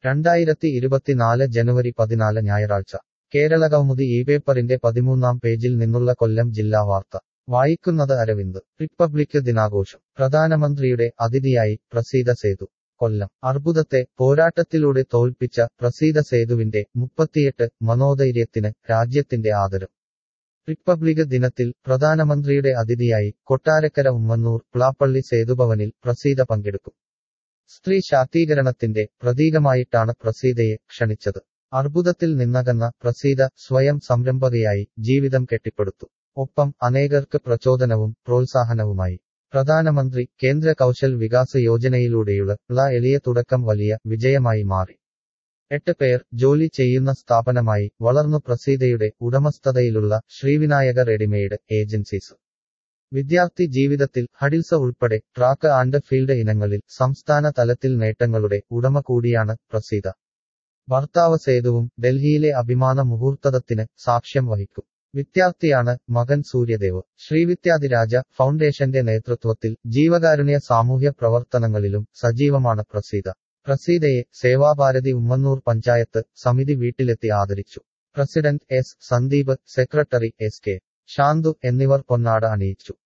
രണ്ടായിരത്തി ഇരുപത്തിനാല് ജനുവരി പതിനാല് ഞായറാഴ്ച കേരളകൗമുദി ഈ പേപ്പറിന്റെ പതിമൂന്നാം പേജിൽ നിന്നുള്ള കൊല്ലം ജില്ലാ വാർത്ത വായിക്കുന്നത് അരവിന്ദ് റിപ്പബ്ലിക് ദിനാഘോഷം പ്രധാനമന്ത്രിയുടെ അതിഥിയായി പ്രസീത സേതു കൊല്ലം അർബുദത്തെ പോരാട്ടത്തിലൂടെ തോൽപ്പിച്ച പ്രസീത സേതുവിന്റെ മുപ്പത്തിയെട്ട് മനോധൈര്യത്തിന് രാജ്യത്തിന്റെ ആദരം റിപ്പബ്ലിക് ദിനത്തിൽ പ്രധാനമന്ത്രിയുടെ അതിഥിയായി കൊട്ടാരക്കര ഉമ്മന്നൂർ പ്ലാപ്പള്ളി സേതുഭവനിൽ പ്രസീത പങ്കെടുക്കും സ്ത്രീ ശാക്തീകരണത്തിന്റെ പ്രതീകമായിട്ടാണ് പ്രസീതയെ ക്ഷണിച്ചത് അർബുദത്തിൽ നിന്നകന്ന പ്രസീത സ്വയം സംരംഭകയായി ജീവിതം കെട്ടിപ്പടുത്തു ഒപ്പം അനേകർക്ക് പ്രചോദനവും പ്രോത്സാഹനവുമായി പ്രധാനമന്ത്രി കേന്ദ്ര കൗശൽ വികാസ് യോജനയിലൂടെയുള്ള എളിയ തുടക്കം വലിയ വിജയമായി മാറി എട്ട് പേർ ജോലി ചെയ്യുന്ന സ്ഥാപനമായി വളർന്നു പ്രസീതയുടെ ഉടമസ്ഥതയിലുള്ള ശ്രീവിനായക റെഡിമെയ്ഡ് ഏജൻസീസ് വിദ്യാർത്ഥി ജീവിതത്തിൽ ഹഡിൽസ ഉൾപ്പെടെ ട്രാക്ക് ആൻഡ് ഫീൽഡ് ഇനങ്ങളിൽ സംസ്ഥാന തലത്തിൽ നേട്ടങ്ങളുടെ ഉടമ കൂടിയാണ് പ്രസീത ഭർത്താവ് സേതുവും ഡൽഹിയിലെ അഭിമാന മുഹൂർത്തത്തിന് സാക്ഷ്യം വഹിക്കും വിദ്യാർത്ഥിയാണ് മകൻ സൂര്യദേവ് ശ്രീവിദ്യാധിരാജ ഫൗണ്ടേഷന്റെ നേതൃത്വത്തിൽ ജീവകാരുണ്യ സാമൂഹ്യ പ്രവർത്തനങ്ങളിലും സജീവമാണ് പ്രസീത പ്രസീതയെ സേവാഭാരതി ഉമ്മന്നൂർ പഞ്ചായത്ത് സമിതി വീട്ടിലെത്തി ആദരിച്ചു president S Sandeep secretary S K Shanthu എന്നിവർ പൊന്നാട അണിയിച്ചു